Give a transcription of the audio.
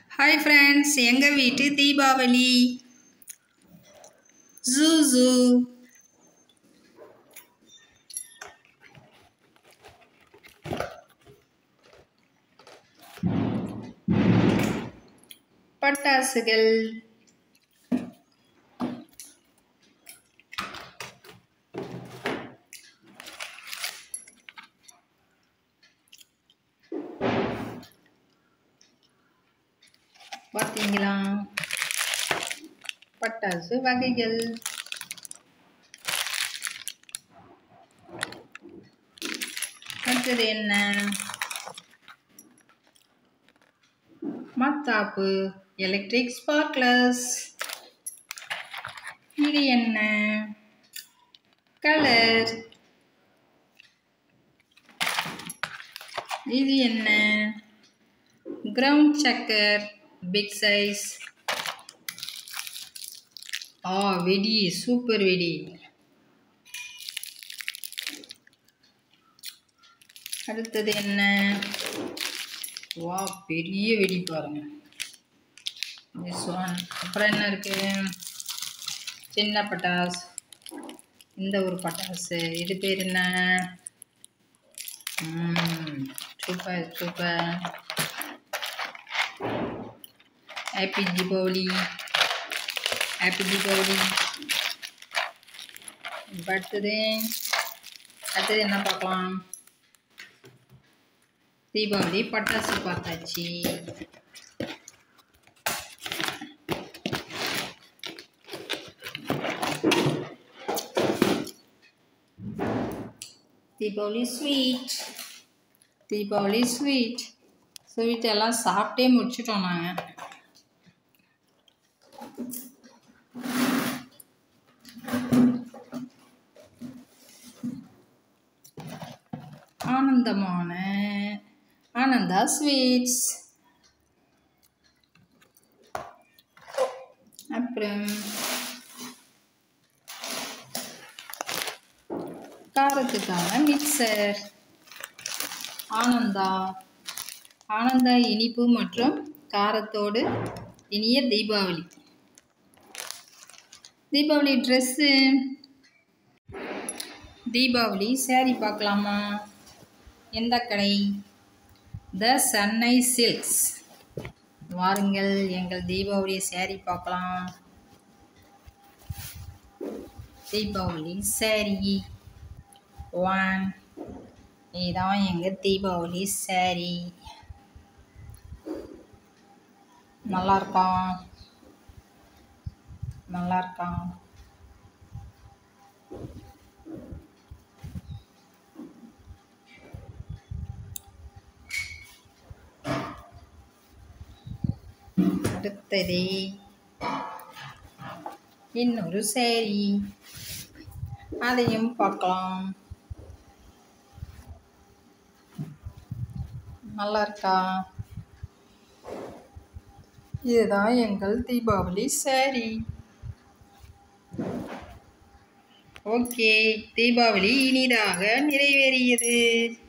hi friends எங்கள் வீட்டு Deepavali zoo zoo பட்டாசுகள் பார்த்தீங்களா பட்டாசு வகைகள் அடுத்தது என்ன மத்தாப்பு எலக்ட்ரிக் ஸ்பார்க்லர்ஸ் இது என்ன கலர் இது என்ன கிரவுண்ட் சக்கர் பிக் சைஸ் ஆ வெடி சூப்பர் வெடி அடுத்தது என்ன வா பெரிய வெடி பாருங்க திஸ் ஒன் அப்புறம் என்ன இருக்கு சின்ன பட்டாசு இந்த ஒரு பட்டாசு இது பேர் என்ன super super happy Deepavali happy Deepavali இப்போ அடுத்தது அடுத்தது என்ன பார்க்கலாம் தீபாவளி பட்டாசு பார்த்தாச்சு Deepavali sweet Deepavali sweet sweet எல்லாம் சாப்பிட்டே முடிச்சிட்டோம் நாங்கள் ஆனந்தமான ஆனந்தா ஸ்வீட்ஸ் அப்புறம் காரத்துக்கான மிக்சர் ஆனந்தா ஆனந்தா இனிப்பு மற்றும் காரத்தோடு இனிய தீபாவளி தீபாவளி ட்ரெஸ்ஸு தீபாவளி சேரீ பார்க்கலாமா எந்த கடை த சன்னை சில்க்ஸ் வாருங்கள் எங்கள் தீபாவளி சேரீ பார்க்கலாம் தீபாவளி சேரீ ஒன் இதுதான் எங்கள் தீபாவளி சேரீ நல்லா இருக்கான் நல்லா இருக்கான் அடுத்தது இன்னொரு சேரீ அதையும் பார்க்கலாம் நல்லா இருக்கா இதுதான் எங்கள் தீபாவளி சேரீ ஓகே தீபாவளி இனிதாக நிறைவேறியது